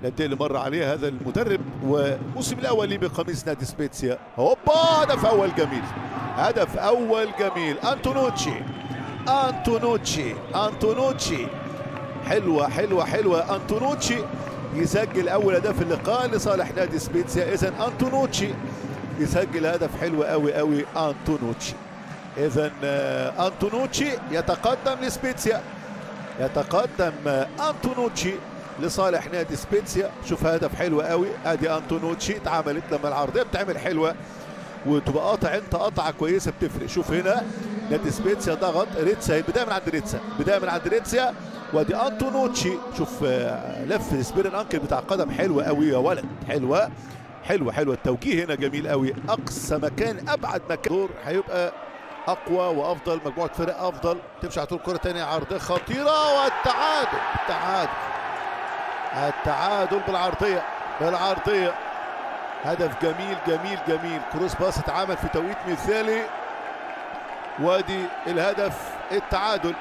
الأندية اللي مر عليها هذا المدرب والموسم الأول ليه بقميص نادي سبيتسيا هوبا هدف أول جميل هدف أول جميل أنتونوتشي أنتونوتشي أنتونوتشي حلوة حلوة حلوة أنتونوتشي يسجل أول هدف اللقاء لصالح نادي سبيتسيا إذا أنتونوتشي يسجل هدف حلو قوي قوي أنتونوتشي إذا آه، أنتونوتشي يتقدم لسبيتسيا يتقدم آه، أنتونوتشي لصالح نادي سبيتسيا شوف هدف حلو قوي ادي انتونوتشي اتعملت لما العرضيه بتعمل حلوه وتبقى قاطع انت قطعه كويسه بتفرق شوف هنا نادي سبيتسيا ضغط ريتسا بدايه من عند ريتسا بدايه من عند ريتسا وادي انتونوتشي شوف آه، لف سبير الانكل بتاع قدم حلوه قوي يا ولد حلوه حلوه حلوه التوجيه هنا جميل قوي اقصى مكان ابعد مكان دور هيبقى اقوى وافضل مجموعه فرق افضل تمشي على طول كره ثانيه عرضيه خطيره والتعادل التعادل التعادل بالعرضيه بالعرضيه هدف جميل جميل جميل كروس باص اتعمل في توقيت مثالي وادي الهدف التعادل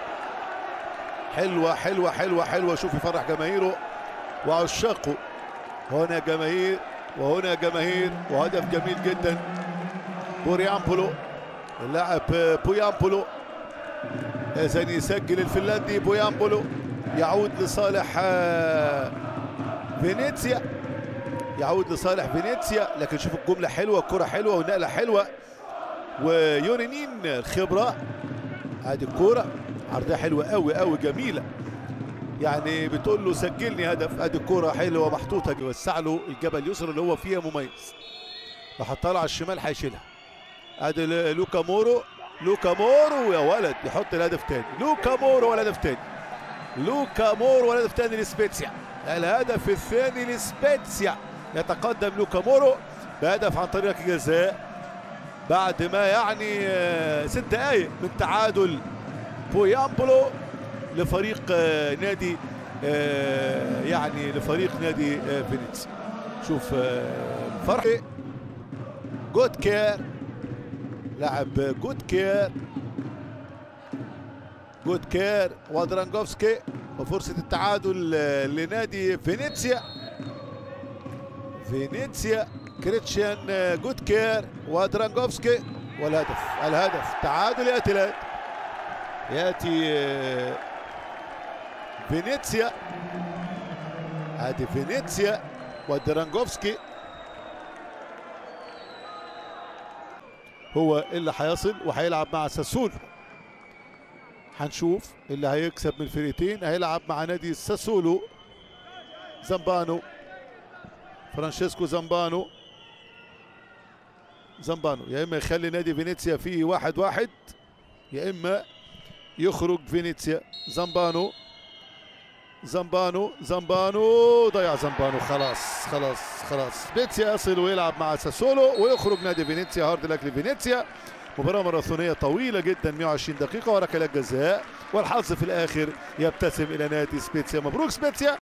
حلوه حلوه حلوه حلوه شوف يفرح جماهيره وعشاقه هنا جماهير وهنا جماهير وهدف جميل جدا بوريامبولو اللاعب بويامبولو اذا يسجل الفنلندي بويامبولو يعود لصالح آه، فينيسيا يعود لصالح فينيسيا لكن شوف الجمله حلوه الكره حلوه والنقله حلوه ويورينين الخبره ادي الكوره عرضيه حلوه قوي قوي جميله يعني بتقول له سجلني هدف ادي الكوره حلوه محطوطه يوسع له الجبل اليسرى اللي هو فيها مميز لو حطها له على الشمال هيشيلها ادي ل- لوكا مورو لوكا مورو يا ولد يحط الهدف تاني لوكا مورو والهدف تاني لوكا مورو والهدف تاني لسبيتسيا الهدف الثاني لسبيتسيا يتقدم لوكا مورو بهدف عن طريق الجزاء بعد ما يعني آه، ست دقائق من تعادل بويامبولو لفريق آه، نادي آه، يعني لفريق نادي آه، فينيسيا شوف آه، فرحي جود كير لاعب جود كير جود كير ودرانجوفسكي وفرصة التعادل آه، لنادي فينيسيا فينيسيا كريتشيان آه، جود كير ودرانجوفسكي والهدف الهدف تعادل ياتي الان ياتي آه، فينيسيا ادي فينيسيا ودرانجوفسكي هو اللي هيصل وهيلعب مع ساسول هنشوف اللي هيكسب من الفريقين هيلعب مع نادي ساسولو زامبانو فرانشيسكو زامبانو زامبانو يا اما يخلي نادي فينيسيا فيه واحد واحد يا اما يخرج فينيسيا زامبانو زامبانو زامبانو ضيع زامبانو خلاص خلاص خلاص فينيسيا يصل ويلعب مع ساسولو ويخرج نادي فينيسيا هارد لك لفينيسيا مباراة ماراثونية طويلة جدا 120 دقيقة وركلات جزاء والحظ في الآخر يبتسم إلى نادي سبيتسيا مبروك سبيتسيا